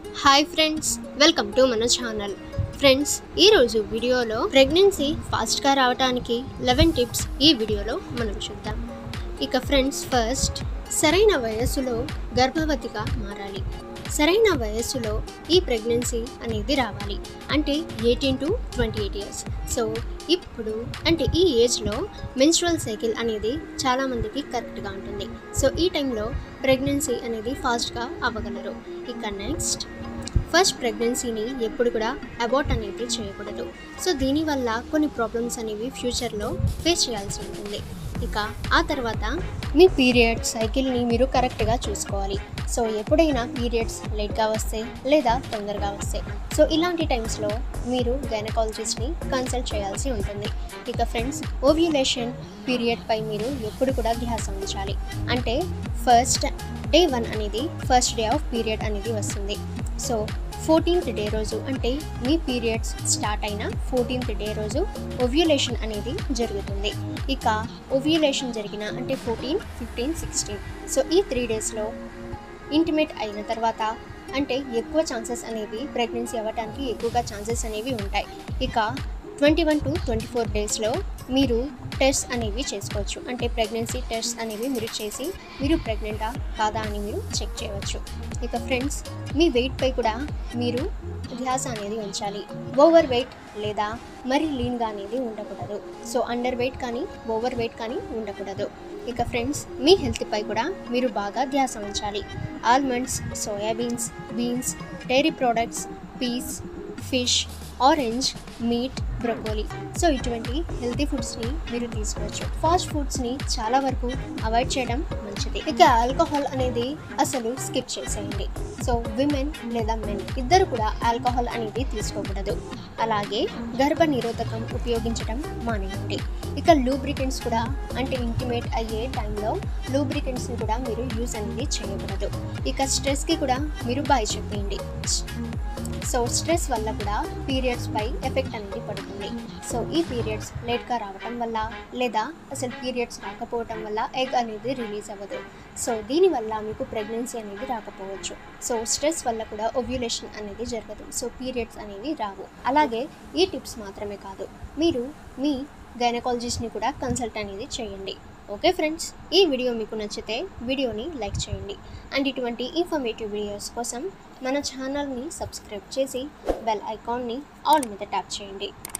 hi friends welcome to మన channel friends ఈరోజు వీడియోలో ప్రెగ్నెన్సీ ఫాస్ట్గా రావడానికి లెవెన్ టిప్స్ ఈ వీడియోలో మనం చూద్దాం ఇక ఫ్రెండ్స్ ఫస్ట్ సరైన వయస్సులో గర్భవతిగా మారాలి సరైన వయస్సులో ఈ ప్రెగ్నెన్సీ అనేది రావాలి అంటే eighteen to twenty eight years so ఇప్పుడు అంటే ఈ ఏజ్లో మెన్స్ట్రువల్ సైకిల్ అనేది చాలామందికి కరెక్ట్గా ఉంటుంది సో ఈ టైంలో ప్రెగ్నెన్సీ అనేది ఫాస్ట్గా అవ్వగలరు ఇక నెక్స్ట్ ఫస్ట్ ప్రెగ్నెన్సీని ఎప్పుడు కూడా అబార్ట్ అనేది చేయకూడదు సో దీనివల్ల కొన్ని ప్రాబ్లమ్స్ అనేవి ఫ్యూచర్లో ఫేస్ చేయాల్సి ఉంటుంది ఇక ఆ తర్వాత మీ పీరియడ్ సైకిల్ని మీరు కరెక్ట్గా చూసుకోవాలి సో ఎప్పుడైనా పీరియడ్స్ లేట్గా వస్తే లేదా తొందరగా వస్తాయి సో ఇలాంటి టైమ్స్లో మీరు గైనకాలజిస్ట్ని కన్సల్ట్ చేయాల్సి ఉంటుంది ఇక ఫ్రెండ్స్ ఓవ్యులేషన్ పీరియడ్పై మీరు ఎప్పుడు కూడా ధ్యాస ఉంచాలి అంటే ఫస్ట్ డే వన్ అనేది ఫస్ట్ డే ఆఫ్ పీరియడ్ అనేది వస్తుంది సో ఫోర్టీన్త్ డే రోజు అంటే మీ పీరియడ్స్ స్టార్ట్ అయిన ఫోర్టీన్త్ డే రోజు ఓవ్యులేషన్ అనేది జరుగుతుంది ఇక ఓవ్యులేషన్ జరిగిన అంటే ఫోర్టీన్ ఫిఫ్టీన్ సిక్స్టీన్ సో ఈ త్రీ డేస్లో ఇంటిమేట్ అయిన తర్వాత అంటే ఎక్కువ ఛాన్సెస్ అనేవి ప్రెగ్నెన్సీ అవ్వడానికి ఎక్కువగా ఛాన్సెస్ అనేవి ఉంటాయి ఇక twenty one to twenty four డేస్లో మీరు టెస్ట్ అనేవి చేసుకోవచ్చు అంటే ప్రెగ్నెన్సీ టెస్ట్ అనేవి మీరు చేసి మీరు ప్రెగ్నెంటా కాదా అని మీరు చెక్ చేయవచ్చు ఇక ఫ్రెండ్స్ మీ వెయిట్పై కూడా మీరు ధ్యాస అనేది ఉంచాలి ఓవర్ వెయిట్ లేదా మరి లీన్గా అనేది ఉండకూడదు సో అండర్ వెయిట్ కానీ ఓవర్ వెయిట్ కానీ ఉండకూడదు ఇక ఫ్రెండ్స్ మీ హెల్త్పై కూడా మీరు బాగా ధ్యాస ఉంచాలి almonds soybeans beans dairy products peas fish orange meat broccoli so ఇటువంటి హెల్తీ ఫుడ్స్ని మీరు తీసుకోవచ్చు ఫాస్ట్ ఫుడ్స్ని చాలా వరకు అవాయిడ్ చేయడం మంచిది ఇక ఆల్కహాల్ అనేది అసలు స్కిప్ చేసేయండి సో విమెన్ లేదా మెన్ ఇద్దరు కూడా ఆల్కహాల్ అనేది తీసుకోకూడదు అలాగే గర్భ నిరోధకం ఉపయోగించడం మానేయండి ఇక లూబ్రికెంట్స్ కూడా అంటే ఇంటిమేట్ అయ్యే టైంలో లూబ్రికెంట్స్ని కూడా మీరు యూజ్ అనేది చేయకూడదు ఇక స్ట్రెస్కి కూడా మీరు బాయ్ చెప్పేయండి సో స్ట్రెస్ వల్ల కూడా పీరియడ్స్ పై ఎఫెక్ట్ అనేది పడుతుంది సో ఈ పీరియడ్స్ లేట్గా రావటం వల్ల లేదా అసలు పీరియడ్స్ రాకపోవటం వల్ల ఎగ్ అనేది రిలీజ్ అవ్వదు సో దీనివల్ల మీకు ప్రెగ్నెన్సీ అనేది రాకపోవచ్చు సో స్ట్రెస్ వల్ల కూడా ఓవ్యులేషన్ అనేది జరగదు సో పీరియడ్స్ అనేవి రావు అలాగే ఈ టిప్స్ మాత్రమే కాదు మీరు మీ గైనకాలజిస్ట్ని కూడా కన్సల్ట్ అనేది చేయండి ఓకే ఫ్రెండ్స్ ఈ వీడియో మీకు నచ్చితే వీడియోని లైక్ చేయండి అండ్ ఇటువంటి ఇన్ఫర్మేటివ్ వీడియోస్ కోసం మన ఛానల్ని సబ్స్క్రైబ్ చేసి బెల్ ఐకాన్ని ఆల్ మీద ట్యాప్ చేయండి